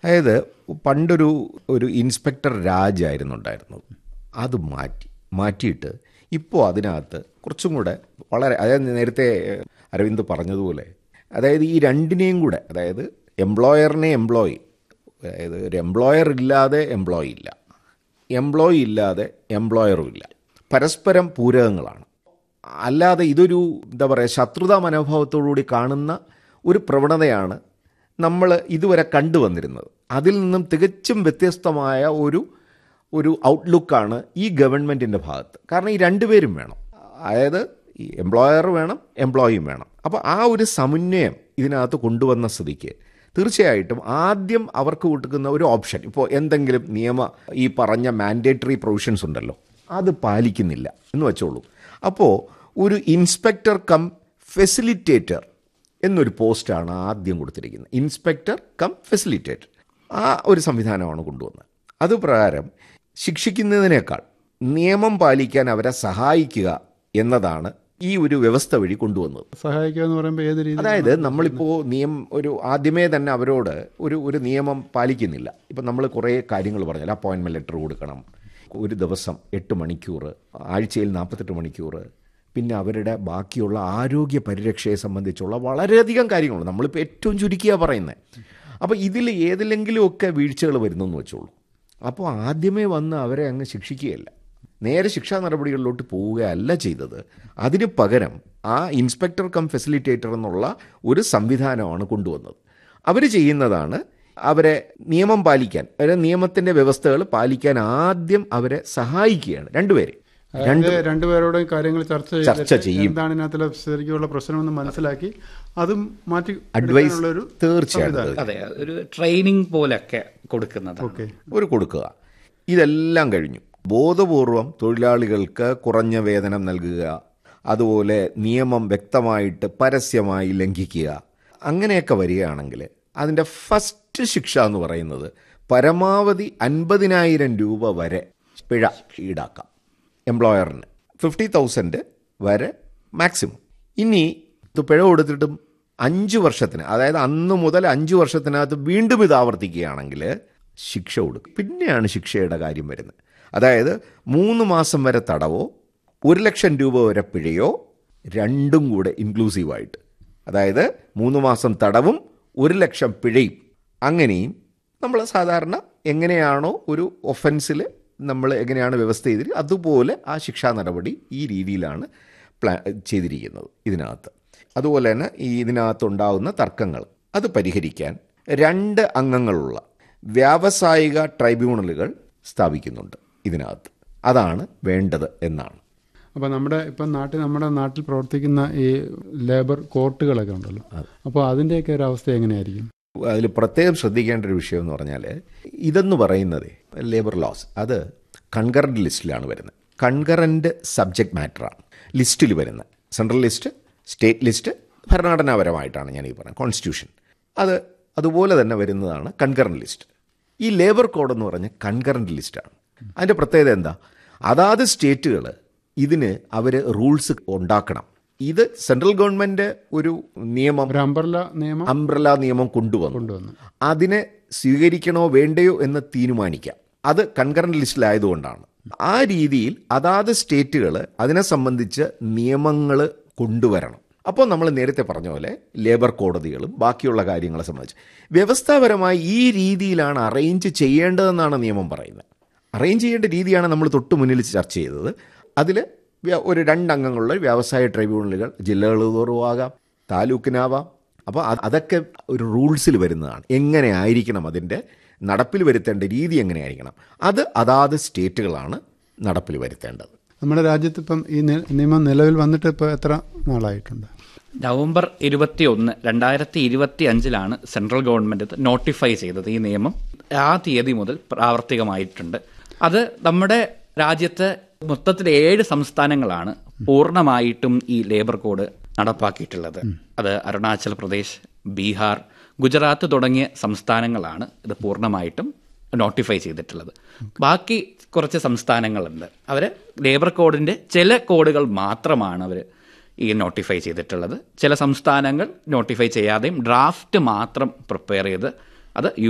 അതായത് പണ്ടൊരു ഒരു ഇൻസ്പെക്ടർ രാജ് ആയിരുന്നു ഉണ്ടായിരുന്നത് അത് മാറ്റി മാറ്റിയിട്ട് ഇപ്പോൾ അതിനകത്ത് കുറച്ചും കൂടെ വളരെ അതായത് നേരത്തെ അരവിന്ദ് പറഞ്ഞതുപോലെ അതായത് ഈ രണ്ടിനെയും കൂടെ അതായത് എംപ്ലോയറിനെ എംപ്ലോയി അതായത് ഒരു എംപ്ലോയർ ഇല്ലാതെ എംപ്ലോയി ഇല്ല എംപ്ലോയി ഇല്ലാതെ എംപ്ലോയറും ഇല്ല പരസ്പരം പൂരകങ്ങളാണ് അല്ലാതെ ഇതൊരു എന്താ പറയുക ശത്രുതാ മനോഭാവത്തോടുകൂടി കാണുന്ന ഒരു പ്രവണതയാണ് നമ്മൾ ഇതുവരെ കണ്ടുവന്നിരുന്നത് അതിൽ നിന്നും തികച്ചും വ്യത്യസ്തമായ ഒരു ഒരു ഔട്ട്ലുക്കാണ് ഈ ഗവൺമെൻറ്റിൻ്റെ ഭാഗത്ത് കാരണം ഈ രണ്ടുപേരും വേണം അതായത് ഈ എംപ്ലോയർ വേണം എംപ്ലോയിയും വേണം അപ്പോൾ ആ ഒരു സമന്വയം ഇതിനകത്ത് കൊണ്ടുവന്ന സ്ഥിതിക്ക് തീർച്ചയായിട്ടും ആദ്യം അവർക്ക് കൊടുക്കുന്ന ഒരു ഓപ്ഷൻ ഇപ്പോൾ എന്തെങ്കിലും നിയമ ഈ പറഞ്ഞ മാൻഡേറ്ററി പ്രൊവിഷൻസ് ഉണ്ടല്ലോ അത് പാലിക്കുന്നില്ല എന്ന് വെച്ചോളൂ അപ്പോൾ ഒരു ഇൻസ്പെക്ടർ കം ഫെസിലിറ്റേറ്റർ എന്നൊരു പോസ്റ്റാണ് ആദ്യം കൊടുത്തിരിക്കുന്നത് ഇൻസ്പെക്ടർ കം ഫെസിലിറ്റേറ്റർ ആ ഒരു സംവിധാനമാണ് കൊണ്ടുവന്നത് അതുപ്രകാരം ശിക്ഷിക്കുന്നതിനേക്കാൾ നിയമം പാലിക്കാൻ അവരെ സഹായിക്കുക എന്നതാണ് ഈ ഒരു വ്യവസ്ഥ വഴി കൊണ്ടുവന്നത് സഹായിക്കുക എന്ന് പറയുമ്പോൾ ഏത് രീതി അതായത് നമ്മളിപ്പോൾ നിയം ഒരു ആദ്യമേ തന്നെ അവരോട് ഒരു ഒരു നിയമം പാലിക്കുന്നില്ല ഇപ്പം നമ്മൾ കുറേ കാര്യങ്ങൾ പറഞ്ഞാൽ അപ്പോയിൻമെൻറ്റ് ലെറ്റർ കൊടുക്കണം ഒരു ദിവസം എട്ട് മണിക്കൂർ ആഴ്ചയിൽ നാൽപ്പത്തെട്ട് മണിക്കൂർ പിന്നെ അവരുടെ ബാക്കിയുള്ള ആരോഗ്യ പരിരക്ഷയെ സംബന്ധിച്ചുള്ള വളരെയധികം കാര്യങ്ങളുണ്ട് നമ്മളിപ്പോൾ ഏറ്റവും ചുരുക്കിയാണ് പറയുന്നത് അപ്പോൾ ഇതിൽ ഏതിലെങ്കിലുമൊക്കെ വീഴ്ചകൾ വരുന്നെന്ന് വെച്ചോളൂ അപ്പോൾ ആദ്യമേ വന്ന് അവരെ അങ്ങ് ശിക്ഷിക്കുകയല്ല നേരെ ശിക്ഷാ നടപടികളിലോട്ട് പോവുകയല്ല ചെയ്തത് അതിന് പകരം ആ ഇൻസ്പെക്ടർ കം ഫെസിലിറ്റേറ്റർ എന്നുള്ള ഒരു സംവിധാനമാണ് കൊണ്ടുവന്നത് അവർ ചെയ്യുന്നതാണ് അവരെ നിയമം പാലിക്കാൻ അവരെ നിയമത്തിൻ്റെ വ്യവസ്ഥകൾ പാലിക്കാൻ ആദ്യം അവരെ സഹായിക്കുകയാണ് രണ്ടുപേരെ അതായത് രണ്ടുപേരോടും കാര്യങ്ങൾ ചർച്ച ചെയ്തിട്ട് ചർച്ച ചെയ്യും. എന്താണ് ഇതിനകത്തുള്ള ശരിക്കുള്ള പ്രശ്നമെന്ന് മനസ്സിലാക്കി അതും മാറ്റി അഡ്വൈസ് എടുക്കാനുള്ള ഒരു തീർച്ചയായിട്ടും അതെ ഒരു ട്രെയിനിങ് പോലൊക്കെ കൊടുക്കുന്നത് ഓക്കെ ഒരു കൊടുക്കുക ഇതെല്ലാം കഴിഞ്ഞു ബോധപൂർവം തൊഴിലാളികൾക്ക് കുറഞ്ഞ വേതനം നൽകുക അതുപോലെ നിയമം വ്യക്തമായിട്ട് പരസ്യമായി ലംഘിക്കുക അങ്ങനെയൊക്കെ വരികയാണെങ്കിൽ അതിൻ്റെ ഫസ്റ്റ് ശിക്ഷ എന്ന് പറയുന്നത് പരമാവധി അൻപതിനായിരം രൂപ വരെ പിഴ ഈടാക്കാം എംപ്ലോയറിന് ഫിഫ്റ്റി തൗസൻഡ് വരെ മാക്സിമം ഇനി ഇത് പിഴ കൊടുത്തിട്ടും അഞ്ച് വർഷത്തിന് അതായത് അന്ന് മുതൽ അഞ്ച് വർഷത്തിനകത്ത് വീണ്ടും ഇത് ആവർത്തിക്കുകയാണെങ്കിൽ ശിക്ഷ കൊടുക്കും പിന്നെയാണ് ശിക്ഷയുടെ കാര്യം വരുന്നത് അതായത് മൂന്ന് മാസം വരെ തടവോ ഒരു ലക്ഷം രൂപ വരെ പിഴയോ രണ്ടും കൂടെ ഇൻക്ലൂസീവായിട്ട് അതായത് മൂന്ന് മാസം തടവും ഒരു ലക്ഷം പിഴയും അങ്ങനെയും നമ്മൾ സാധാരണ എങ്ങനെയാണോ ഒരു ഒഫൻസിൽ നമ്മൾ എങ്ങനെയാണ് വ്യവസ്ഥ ചെയ്തിട്ട് അതുപോലെ ആ ശിക്ഷാ നടപടി ഈ രീതിയിലാണ് പ്ലാ ചെയ്തിരിക്കുന്നത് ഇതിനകത്ത് അതുപോലെ തന്നെ ഈ ഇതിനകത്തുണ്ടാകുന്ന തർക്കങ്ങൾ അത് പരിഹരിക്കാൻ രണ്ട് അംഗങ്ങളുള്ള വ്യാവസായിക ട്രൈബ്യൂണലുകൾ സ്ഥാപിക്കുന്നുണ്ട് ഇതിനകത്ത് അതാണ് വേണ്ടത് എന്നാണ് അപ്പോൾ നമ്മുടെ ഇപ്പം നാട്ടിൽ നമ്മുടെ നാട്ടിൽ പ്രവർത്തിക്കുന്ന ഈ ലേബർ കോർട്ടുകളൊക്കെ ഉണ്ടല്ലോ അപ്പോൾ അതിൻ്റെയൊക്കെ ഒരു അവസ്ഥ എങ്ങനെയായിരിക്കും അതിൽ പ്രത്യേകം ശ്രദ്ധിക്കേണ്ട ഒരു വിഷയം എന്ന് പറഞ്ഞാൽ ഇതെന്ന് പറയുന്നത് ലേബർ ലോസ് അത് കൺകറൻറ്റ് ലിസ്റ്റിലാണ് വരുന്നത് കൺകറൻറ്റ് സബ്ജക്റ്റ് മാറ്ററാണ് ലിസ്റ്റിൽ വരുന്നത് സെൻട്രൽ ലിസ്റ്റ് സ്റ്റേറ്റ് ലിസ്റ്റ് ഭരണഘടനാപരമായിട്ടാണ് ഞാൻ ഈ പറയുന്നത് കോൺസ്റ്റിറ്റ്യൂഷൻ അത് അതുപോലെ തന്നെ വരുന്നതാണ് കൺകറൻറ്റ് ലിസ്റ്റ് ഈ ലേബർ കോഡ് എന്ന് പറഞ്ഞ കൺകറൻറ്റ് ലിസ്റ്റാണ് അതിൻ്റെ പ്രത്യേകത എന്താ അതാത് സ്റ്റേറ്റുകൾ ഇതിന് അവർ റൂൾസ് ഉണ്ടാക്കണം ഇത് സെൻട്രൽ ഗവൺമെൻറ് ഒരു നിയമം ഒരു അമ്പർല നിയമം അംബ്രല നിയമം കൊണ്ടുവന്നു കൊണ്ടുവന്നു അതിനെ സ്വീകരിക്കണോ വേണ്ടയോ എന്ന് തീരുമാനിക്കാം അത് കൺകറന്റ് ലിസ്റ്റിലായതുകൊണ്ടാണ് ആ രീതിയിൽ അതാത് സ്റ്റേറ്റുകൾ അതിനെ സംബന്ധിച്ച് നിയമങ്ങൾ കൊണ്ടുവരണം അപ്പോൾ നമ്മൾ നേരത്തെ പറഞ്ഞ പോലെ ലേബർ കോടതികളും ബാക്കിയുള്ള കാര്യങ്ങളെ സംബന്ധിച്ച് വ്യവസ്ഥാപരമായി ഈ രീതിയിലാണ് അറേഞ്ച് ചെയ്യേണ്ടതെന്നാണ് നിയമം പറയുന്നത് അറേഞ്ച് ചെയ്യേണ്ട രീതിയാണ് നമ്മൾ തൊട്ട് മുന്നിൽ ചർച്ച ചെയ്തത് അതിൽ ഒരു രണ്ടംഗങ്ങളുള്ള വ്യവസായ ട്രൈബ്യൂണലുകൾ ജില്ലകൾ തോറും ആകാം താലൂക്കിനാവാം അപ്പോൾ അത് അതൊക്കെ ഒരു റൂൾസിൽ വരുന്നതാണ് എങ്ങനെ ആയിരിക്കണം അതിൻ്റെ നടപ്പിൽ വരുത്തേണ്ട രീതി എങ്ങനെയായിരിക്കണം അത് അതാത് സ്റ്റേറ്റുകളാണ് നടപ്പിൽ വരുത്തേണ്ടത് നമ്മുടെ രാജ്യത്ത് ഇപ്പം ഈ നി- നിയമം നിലവിൽ വന്നിട്ട് ഇപ്പോൾ എത്ര നാളായിട്ടുണ്ട് നവംബർ ഇരുപത്തി ഒന്ന് രണ്ടായിരത്തി ഇരുപത്തി അഞ്ചിലാണ് സെൻട്രൽ ഗവൺമെന്റ് ഇത് നോട്ടിഫൈ ചെയ്തത് ഈ നിയമം ആ തീയതി മുതൽ പ്രാവർത്തികമായിട്ടുണ്ട് അത് നമ്മുടെ രാജ്യത്ത് മൊത്തത്തിൽ ഏഴ് സംസ്ഥാനങ്ങളാണ് പൂർണ്ണമായിട്ടും ഈ ലേബർ കോഡ് നടപ്പാക്കിയിട്ടുള്ളത് അത് അരുണാചൽ പ്രദേശ് ബീഹാർ ഗുജറാത്ത് തുടങ്ങിയ സംസ്ഥാനങ്ങളാണ് ഇത് പൂർണ്ണമായിട്ടും നോട്ടിഫൈ ചെയ്തിട്ടുള്ളത് ബാക്കി കുറച്ച് സംസ്ഥാനങ്ങളുണ്ട് അവർ ലേബർ കോഡിന്റെ ചില കോഡുകൾ മാത്രമാണ് അവർ ഈ നോട്ടിഫൈ ചെയ്തിട്ടുള്ളത് ചില സംസ്ഥാനങ്ങൾ നോട്ടിഫൈ ചെയ്യാതെയും ഡ്രാഫ്റ്റ് മാത്രം പ്രിപ്പയർ ചെയ്ത് അത് യു